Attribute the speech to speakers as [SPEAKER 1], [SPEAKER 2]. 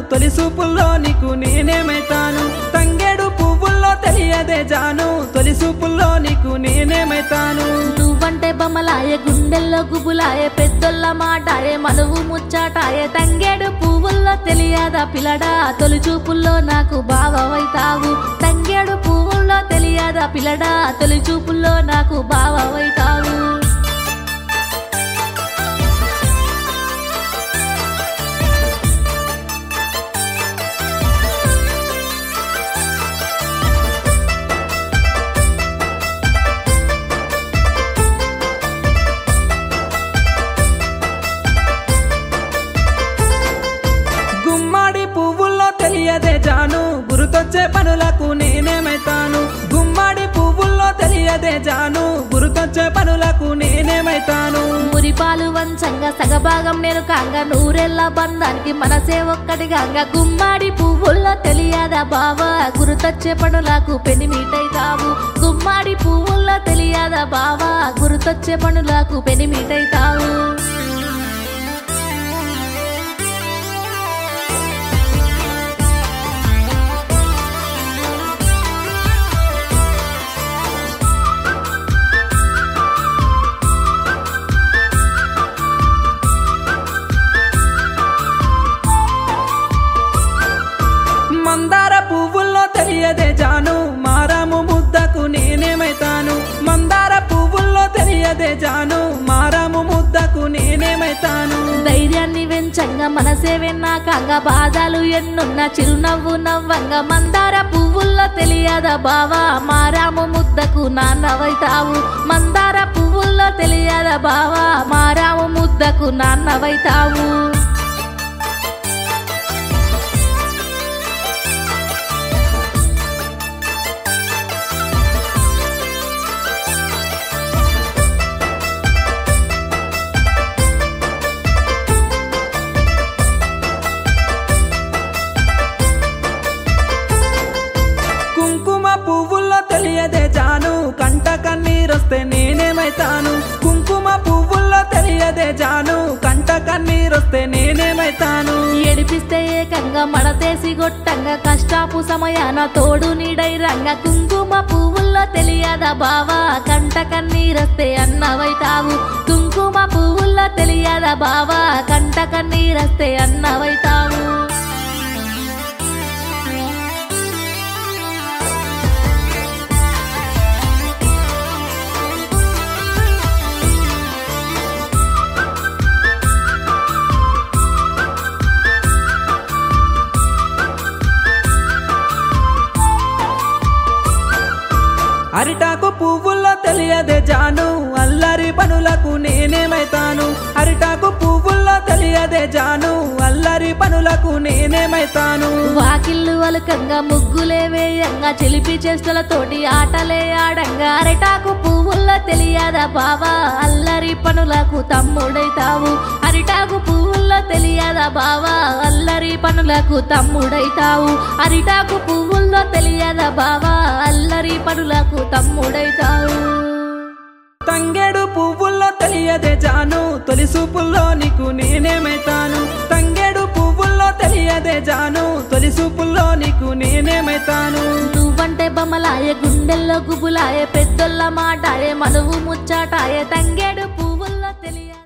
[SPEAKER 1] తొలి చూపుల్లో నీకు నేనేమైతాను తంగేడు పువ్వుల్లో తెలియదే జాను తొలి చూపుల్లో నీకు నేనేమైతాను
[SPEAKER 2] నువ్వంటే బొమ్మలాయే గుండెల్లో గుబులాయే పెద్దోళ్ళ మాటాయే మనువు ముచ్చాటాయే తంగేడు పువ్వుల్లో తెలియదా పిల్లడా తొలి చూపుల్లో నాకు బావవైతావు తంగేడు పువ్వుల్లో తెలియదా పిల్లడా తొలి చూపుల్లో నాకు బావవైతావు
[SPEAKER 1] గుమ్మాడి పువ్వుల్లో తెలియదే జాను గురుతొచ్చే పనులకు నేనేమైతాను గుమ్మాడి పువ్వుల్లో తెలియదే జాను గురుతొచ్చే పనులకు నేనేమైతాను
[SPEAKER 2] మురిపాలు వంచంగా సగభాగం నేను కాంగ నూరెళ్ళ బంధానికి మనసే ఒక్కటిగాంగ గుమ్మాడి పువ్వుల్లో తెలియదా బావా గురుతొచ్చే పనులకు పెనిమిటైతావు గుమ్మాడి పువ్వుల్లో తెలియదా బావా గురుతొచ్చే పనులకు పెనిమిటైతావు
[SPEAKER 1] మందార పువ్వుల్లో తెలియదే జాను మారాము ముద్దకు నేనేమైతాను మందార పువ్వుల్లో తెలియదే జాను మారాము ముద్దకు నేనేమైతాను
[SPEAKER 2] ధైర్యాన్ని వెంచంగా మనసే వెన్నాకంగా బాధలు ఎన్నున్న చిరునవ్వు నవ్వంగా మందార పువ్వుల్లో తెలియదా బావా మారాము ముద్దకు నాన్నవైతావు మందార పువ్వుల్లో తెలియదా బావా మారాము ముద్దకు నాన్నవైతావు
[SPEAKER 1] కుంకుమ పువ్వుల్లో తెలియదే జాను కంట కన్నీరొస్తే నేనేమైతాను కుంకుమ పువ్వుల్లో తెలియదే జాను కంట కన్నీరొస్తే నేనేమైతాను
[SPEAKER 2] ఏడిపిస్తే ఏకంగా మడతేసి గొట్టంగా కష్టాపు సమయాన తోడు నీడై రంగ కుంకుమ పువ్వుల్లో తెలియదా బావా కంట కన్నీరస్తే అన్నవైతావు కుంకుమ పువ్వుల్లో తెలియదా బావా కంట కన్నీరస్తే అన్నవైతావు
[SPEAKER 1] అరిటాకు పువ్వుల్లో తెలియదే జాను అల్లరి పనులకు నేనేమైతాను అరిటాకు పువ్వుల్లో తెలియదే జాను అల్లరి పనులకు నేనేమైతాను
[SPEAKER 2] వాకిళ్ళు వలకంగా ముగ్గులే వేయంగా చిలిపి చేష్టలతోటి ఆటలే ఆడంగా అరిటాకు పువ్వుల్లో తెలియదా బావా అల్లరి పనులకు తమ్ముడైతావు అరిటాకు పువ్వుల్లో తెలియదా బావా అల్లరి పనులకు తమ్ముడైతావు అరిటాకు పువ్వుల్లో తెలియదా బావా అల్లరి పనులకు తమ్ముడైతావు
[SPEAKER 1] తంగేడు పువ్వుల్లో తెలియదే జాను తొలి చూపుల్లో నీకు నేనేమైతాను తంగేడు పువ్వుల్లో తెలియదే జాను తొలి చూపుల్లో నీకు నేనేమైతాను
[SPEAKER 2] నువ్వంటే బొమ్మలాయే గుండెల్లో గుబులాయే పెద్దోళ్ళ మాటాయే మనువు ముచ్చాటాయే తంగేడు పువ్వుల్లో తెలియ